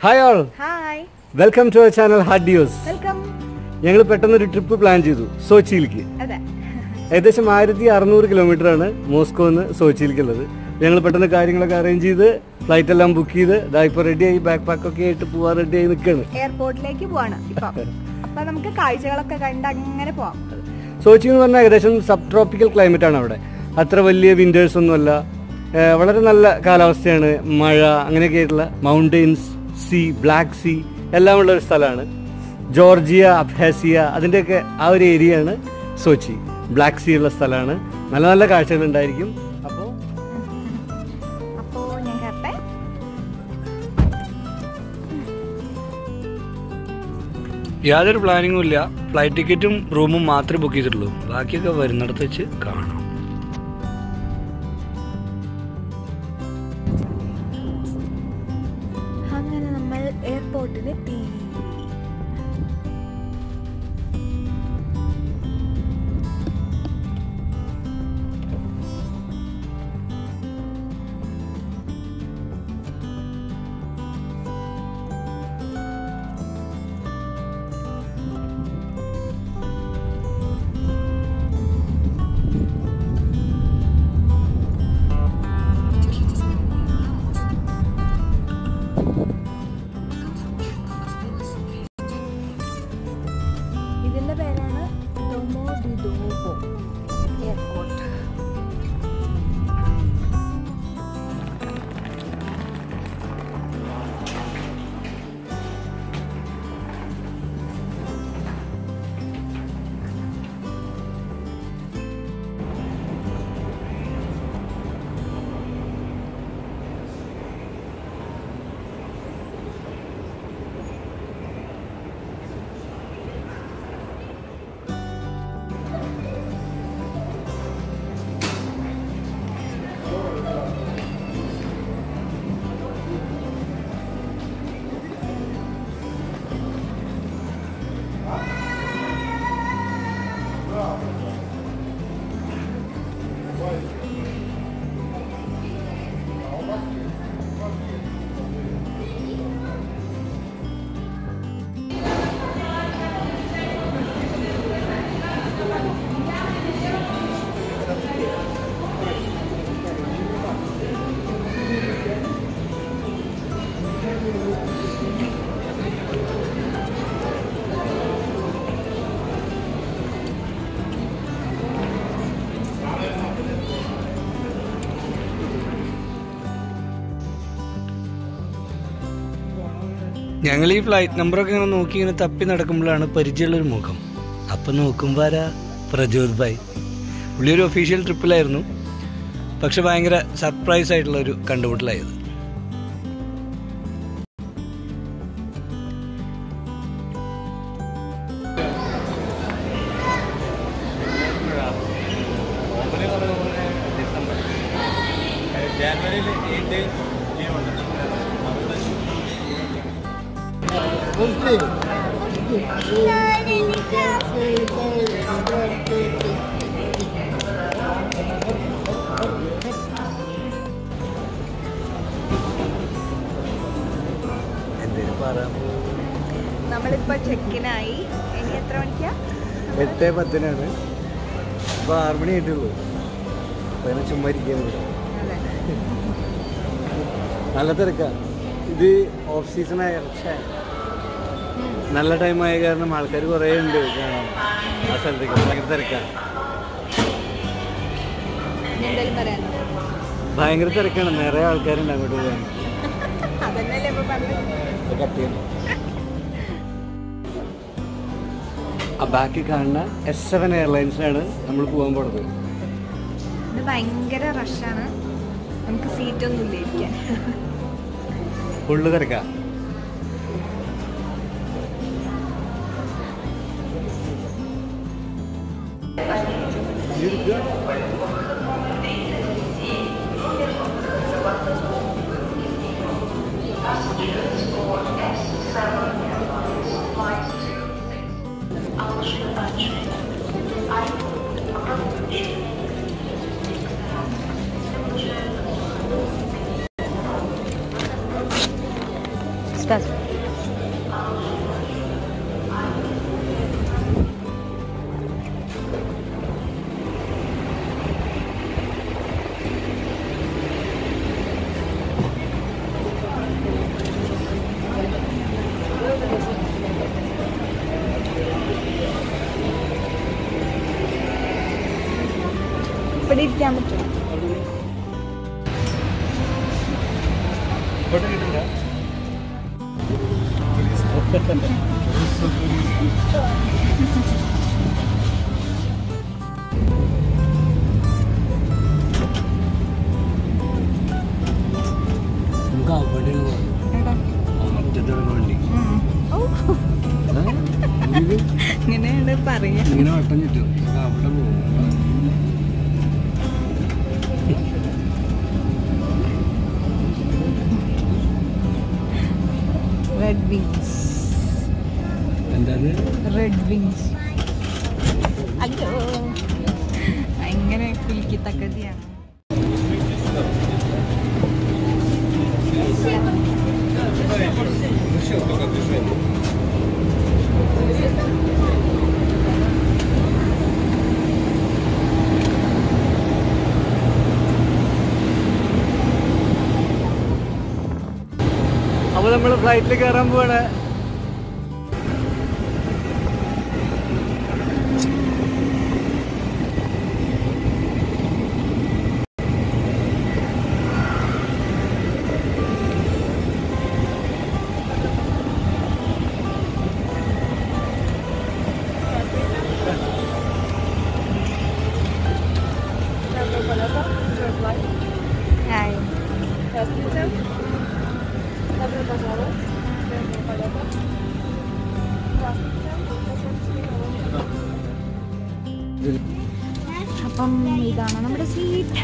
Hi all hi welcome to our channel hard news welcome ഞങ്ങൾ പെട്ടെന്നൊരു trip plan ചെയ്തു സോച്ചിയിലേക്ക് അതെ ഏകദേശം ആയിരത്തി അറുന്നൂറ് കിലോമീറ്റർ ആണ് മോസ്കോന്ന് സോച്ചിയിലേക്കുള്ളത് ഞങ്ങൾ പെട്ടെന്ന് കാര്യങ്ങളൊക്കെ അറേഞ്ച് ചെയ്ത് ഫ്ലൈറ്റ് എല്ലാം ബുക്ക് ചെയ്ത് ഇതാ ഇപ്പോൾ റെഡിയായി ബാക്ക് പാക്ക് ഒക്കെ ആയിട്ട് പോവാൻ റെഡിയായി നിൽക്കുകയാണ് എയർപോർട്ടിലേക്ക് പോവാണ് ഇപ്പൊ അപ്പൊ നമുക്ക് കാഴ്ചകളൊക്കെ കണ്ട് അങ്ങനെ പോവാം സോച്ചി എന്ന് പറഞ്ഞാൽ ഏകദേശം സബ് ട്രോപ്പിക്കൽ ക്ലൈമറ്റ് ആണ് അവിടെ അത്ര വലിയ വിന്റേഴ്സ് ഒന്നുമല്ല ഏഹ് വളരെ നല്ല കാലാവസ്ഥയാണ് മഴ അങ്ങനെയൊക്കെ ആയിട്ടുള്ള മൗണ്ടെയിൻസ് സീ ബ്ലാക്ക് സീ എല്ലാം ഉള്ള ഒരു സ്ഥലമാണ് ജോർജിയ അബ്ഹാസിയ അതിൻ്റെയൊക്കെ ആ ഒരു ഏരിയയാണ് സോച്ചി ബ്ലാക്ക് സീ ഉള്ള സ്ഥലമാണ് നല്ല നല്ല കാഴ്ചകൾ ഉണ്ടായിരിക്കും അപ്പോൾ അപ്പോ ഞാൻ കട്ടെ യാതൊരു പ്ലാനിങ്ങും ഇല്ല ഫ്ലൈറ്റ് ടിക്കറ്റും റൂമും മാത്രമേ ബുക്ക് ചെയ്തിട്ടുള്ളൂ ബാക്കിയൊക്കെ വരുന്നിടത്ത് വെച്ച് കാണാം അങ്ങനെ നമ്മൾ എയർപോർട്ടിലെത്തി ഇതിന്റെ പേരാണ് ഡൊമോ ഡി ഡോബോ എയർപോർട്ട് ഞങ്ങൾ ഈ ഫ്ലൈറ്റ് നമ്പറൊക്കെ ഇങ്ങനെ നോക്കി ഇങ്ങനെ തപ്പി നടക്കുമ്പോഴാണ് പരിചയമുള്ളൊരു മുഖം അപ്പം നോക്കുമ്പോൾ ആരാ പ്രജോത് ഭായ് പുള്ളി ഒരു ഒഫീഷ്യൽ ട്രിപ്പിലായിരുന്നു പക്ഷെ ഭയങ്കര സർപ്രൈസ് ആയിട്ടുള്ള ഒരു കണ്ടുമുട്ടലായത് എന്തേലും പറയാം നമ്മളിപ്പോ ചെക്കിനായി ഇനി എത്ര മണിക്കാ എട്ട് പത്തിനാണ് ഇപ്പോൾ ആറ് മണി ആയിട്ടുള്ളൂ അപ്പോൾ അങ്ങനെ ചുമ്മാ ഇരിക്കാൻ ഇവിടെ അതെ നല്ല തിരക്കാ ഇത് ഓഫ് സീസൺ ആയ പക്ഷേ നല്ല ടൈം ആയ കാരണം ആൾക്കാർ കുറേ ഉണ്ട് കാണാൻ ആ സ്ഥലത്തേക്ക് ഭയങ്കര തിരക്കാണ് ഇനി എന്തെങ്കിലും പറയാനോ ഭയങ്കര തിരക്കാണ് നിറയെ ആൾക്കാരുണ്ട് അങ്ങോട്ട് പോകാൻ അതന്നെയല്ലേ ഇപ്പൊ പറഞ്ഞത് ഇത് കട്ട് ചെയ്യണം ആ ബാക്കിൽ കാണുന്ന എസ് സെവൻ എയർലൈൻസിനാണ് നമ്മൾ പോകാൻ പോണത് ഇത് ഭയങ്കര റഷാണ് നമുക്ക് സീറ്റൊന്നും ഇല്ല ഇരിക്കാൻ ഫുള്ള് തിരക്കാ Discuss. ഇവിടെ ഇരിക്കാൻ പറ്റുമോ ഫോട്ടോ കിട്ടില്ല നമുക്ക് അവിടെ എടാ. മറ്റത്തോടെ വേണ്ടി ഉം. ഓ, ഇങ്ങനെയാണ് പറയാ ഇങ്ങനെ വട്ടം ചുറ്റും നമുക്ക് അവിടെ പോകും റെഡ് വിങ്സ് എന്താ റെഡ് വിങ്സ് അയ്യോ ഭയങ്കര കുലുക്കി തക്കതിയാണ് അപ്പോൾ നമ്മൾ ഫ്ലൈറ്റിൽ കയറാൻ പോവാണ് Ay. അപ്പം ഇതാണ് നമ്മുടെ സീറ്റ്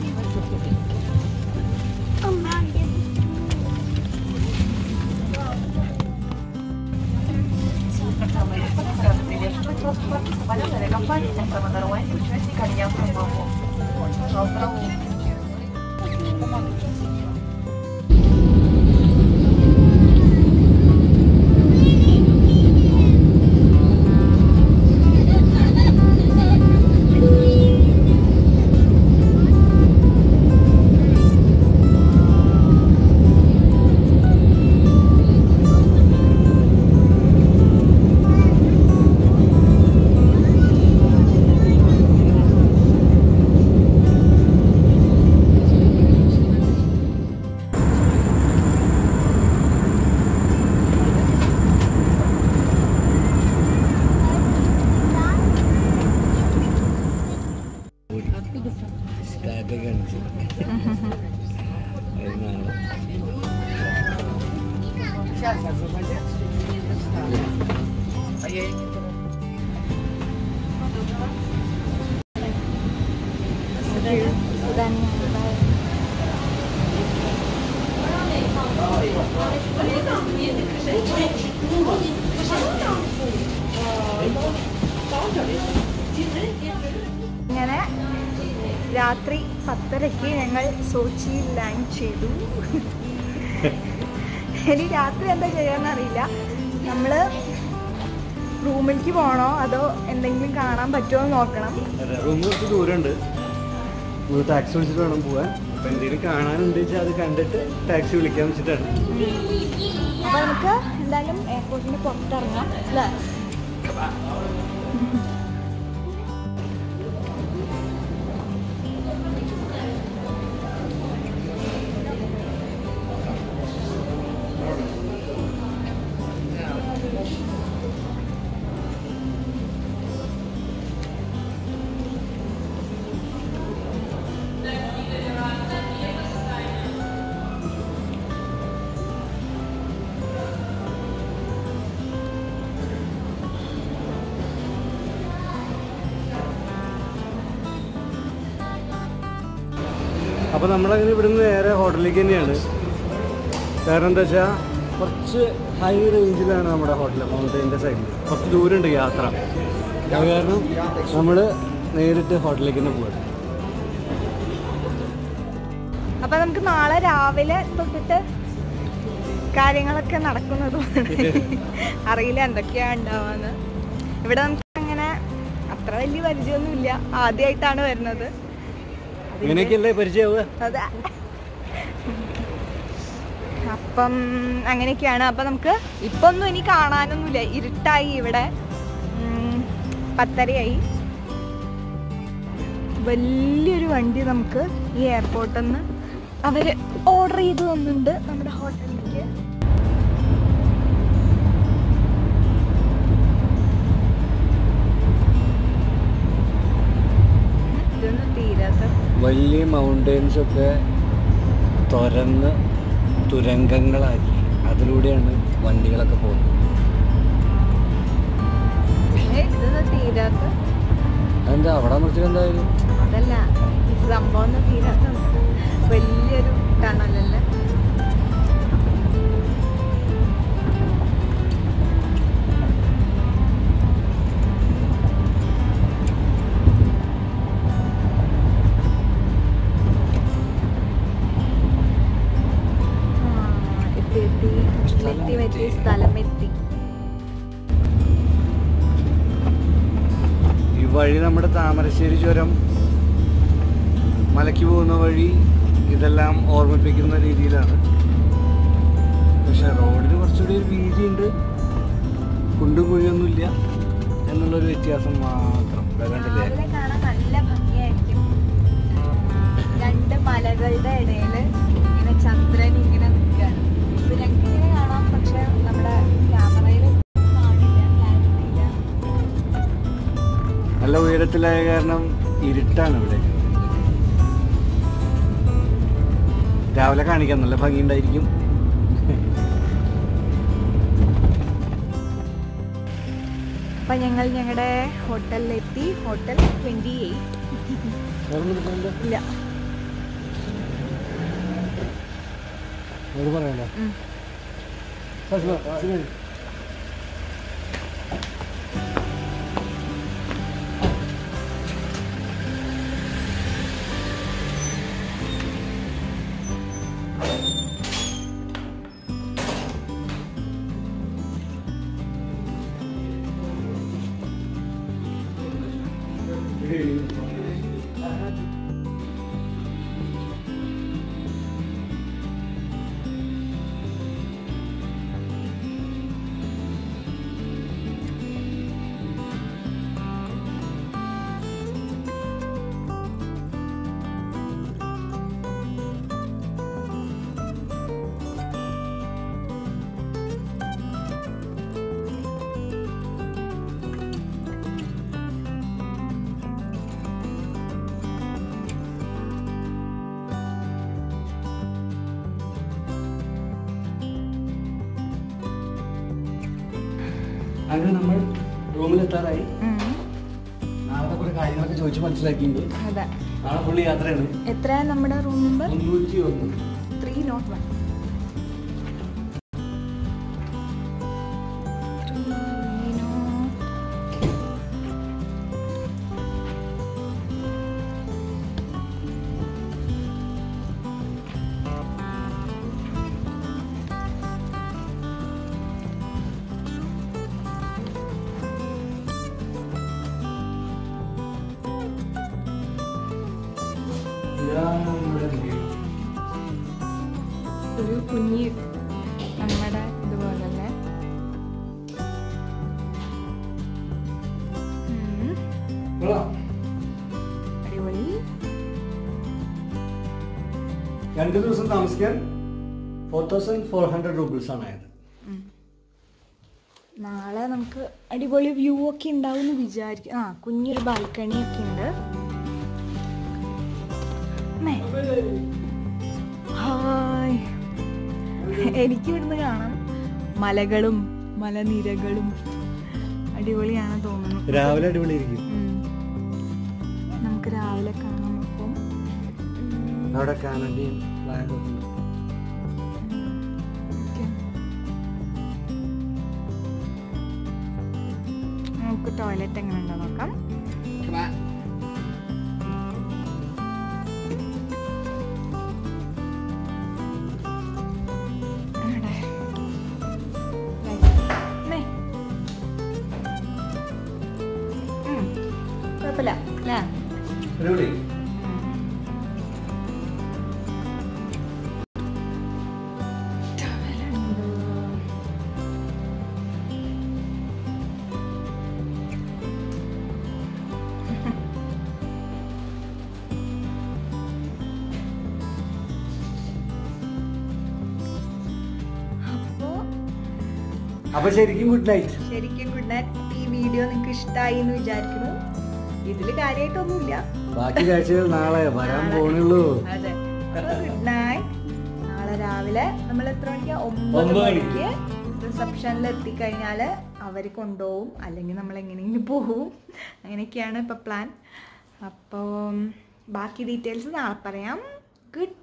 സ്റ്റാറ്റൊക്കെ കാണിച്ചു ഇതാണ് ഞങ്ങളുടെ ഇങ്ങനെ രാത്രി പത്തരയ്ക്ക് ഞങ്ങൾ സോച്ചിയിൽ ലാൻഡ് ചെയ്തു ഇനി രാത്രി എന്താ ചെയ്യാന്നറിയില്ല നമ്മള് റൂമിലേക്ക് പോകണോ അതോ എന്തെങ്കിലും കാണാൻ പറ്റുമോ എന്ന് നോക്കണം റൂം കുറച്ച് ദൂരമുണ്ട് നമ്മൾ ടാക്സി വിളിച്ചിട്ട് വേണം പോവാൻ അപ്പം എന്തെങ്കിലും കാണാനുണ്ട് വെച്ചാൽ അത് കണ്ടിട്ട് ടാക്സി വിളിക്കാൻ വെച്ചിട്ടാണ് അപ്പൊ നമുക്ക് എന്തായാലും എയർപോർട്ടിന് പുറത്തിറങ്ങാം അല്ലേ അപ്പോൾ നമ്മളങ്ങനെ ഇവിടുന്ന് നേരെ ഹോട്ടലിലേക്ക് തന്നെയാണ് കാരണം എന്താ വെച്ചാൽ കുറച്ച് ഹൈ റേഞ്ചിലാണ് നമ്മുടെ ഹോട്ടൽ മൗണ്ടൈൻ്റെ സൈഡിൽ കുറച്ച് ദൂരമുണ്ട് യാത്ര അത് കാരണം നമ്മൾ നേരിട്ട് ഹോട്ടലിലേക്ക് തന്നെ പോവാണ് അപ്പൊ നമുക്ക് നാളെ രാവിലെ തൊട്ടിട്ട് കാര്യങ്ങളൊക്കെ നടക്കുന്നത് അറിയില്ല എന്തൊക്കെയാ ഉണ്ടാവാന്ന് ഇവിടെ നമുക്ക് അങ്ങനെ അത്ര വലിയ പരിചയമൊന്നുമില്ല ആദ്യമായിട്ടാണ് വരുന്നത് അതിന്റെ- ഇങ്ങനെയൊക്കെയല്ലേ പരിചയമാവുക അതെ അപ്പം അങ്ങനെയൊക്കെയാണ് അപ്പൊ നമുക്ക് ഇപ്പൊ ഒന്നും ഇനി കാണാനൊന്നുമില്ല ഇരുട്ടായി ഇവിടെ ഉം, പത്തരയായി വലിയൊരു വണ്ടി നമുക്ക് ഈ എയർപോർട്ടിൽ നിന്ന് അവർ ഓർഡർ ചെയ്ത് തന്നിട്ടുണ്ട് നമ്മുടെ ഹോട്ടലിലേക്ക് ഇതൊന്നും തീരാത്ത വലിയ മൗണ്ടെയിൻസ് ഒക്കെ തുരന്ന് തുരങ്കങ്ങളാക്കി അതിലൂടെയാണ് വണ്ടികളൊക്കെ പോകുന്നത് ഏ, ഇതൊന്നും തീരാത്ത അതെന്താ അവിടെ നിർത്തിയിട്ട് എന്തായാലും അതല്ല ഈ സംഭവം ഒന്നും തീരാത്ത വലിയൊരു ടണലല്ലേ ആ, എത്തി എത്തി എത്തി എത്തി സ്ഥലം എത്തി ഈ വഴി നമ്മുടെ താമരശ്ശേരി ചുരം മലയ്ക്ക് പോകുന്ന വഴി ഇതെല്ലാം ഓർമ്മിപ്പിക്കുന്ന രീതിയിലാണ് പക്ഷെ റോഡിന് കുറച്ചുകൂടി ഒരു വീതിയുണ്ട് കുണ്ടും കുഴിയൊന്നുമില്ല എന്നുള്ളൊരു വ്യത്യാസം മാത്രം വരണ്ടില്ലേ രാവിലെ കാണാൻ നല്ല ഭംഗിയായിരിക്കും രണ്ട് മലകളുടെ ഇടയിൽ ഇങ്ങനെ ചന്ദ്രൻ ഇങ്ങനെ നിൽക്കുകയാണ് ഇപ്പൊ ഞങ്ങൾക്ക് ഇങ്ങനെ കാണാം പക്ഷെ നമ്മുടെ ക്യാമറയിൽ കാണില്ല clarity ഇല്ല നല്ല ഉയരത്തിലായ കാരണം ഇരുട്ടാണ് ഇവിടെ രാവിലെ കാണിക്കാൻ നല്ല ഭംഗിയുണ്ടായിരിക്കും അപ്പൊ ഞങ്ങൾ ഞങ്ങളുടെ ഹോട്ടലിലെത്തി ഹോട്ടൽ ട്വന്റി എയ്റ്റ് ഇല്ല പറയണ്ട ഉം. അങ്ങനെ നമ്മൾ റൂമിലെത്താറായി ഉം. നാളെ കുറെ കാര്യങ്ങളൊക്കെ ചോദിച്ച് മനസ്സിലാക്കിയിട്ടുണ്ട് അതെ നാളെ ഫുള്ള് യാത്രയാണ് എത്രയാ നമ്മുടെ റൂം നമ്പർ മുന്നൂറ്റി ഒന്ന് ത്രീ നോട്ട് വൺ ഇതാണ് നമ്മുടെ view. ഒരു കുഞ്ഞി നമ്മുടെ ഇതുപോലല്ലേ ഉം. കൊള്ളാം. അടിപൊളി രണ്ട് ദിവസം താമസിക്കാൻ four thousand four hundred rupees ആണ് ആയത് ഉം. നാളെ നമുക്ക് അടിപൊളി വ്യൂ ഒക്കെ ഉണ്ടാവും എന്ന് വിചാരിക്കും ആ കുഞ്ഞൊരു ബാൽക്കണി ഒക്കെ ഉണ്ട് മേ. ഹായ് എനിക്ക് ഇവിടുന്ന് കാണാം മലകളും മലനിരകളും അടിപൊളിയാണ് തോന്നുന്നു രാവിലെ അടിപൊളിയായിരിക്കും ഉം. നമുക്ക് രാവിലെ കാണാം അപ്പം ഉം, അവിടെ കാനഡയും ഫ്ലാഗും ഒക്കെ ഉണ്ട്. ഓക്കേ. നമുക്ക് ടോയ്ലറ്റ് എങ്ങനെ ഉണ്ടോ നോക്കാം അവിടെ. Right. മേ. ഉം. കുഴപ്പമില്ല അല്ലേ അടിപൊളി അപ്പൊ ശരിക്കും ഗുഡ് നൈറ്റ് ശരിക്കും ഗുഡ് നൈറ്റ് ഈ വീഡിയോ നിങ്ങൾക്ക് ഇഷ്ടമായി എന്ന് വിചാരിക്കുന്നു ഇതിൽ കാര്യമായിട്ടൊന്നുമില്ല ബാക്കി കാഴ്ചകൾ നാളെ വരാൻ പോണുള്ളൂ അതെ ഗുഡ് നൈറ്റ് നാളെ രാവിലെ നമ്മൾ എത്ര മണിക്കാ ഒമ്പത് ഒമ്പത് മണിക്ക് റിസപ്ഷനിൽ എത്തിക്കഴിഞ്ഞാൽ അവർ കൊണ്ടുപോകും അല്ലെങ്കിൽ നമ്മൾ എങ്ങനെയെങ്കിലും പോകും അങ്ങനെയൊക്കെയാണ് ഇപ്പം പ്ലാൻ അപ്പോൾ ബാക്കി ഡീറ്റെയിൽസ് നാളെ പറയാം ഗുഡ്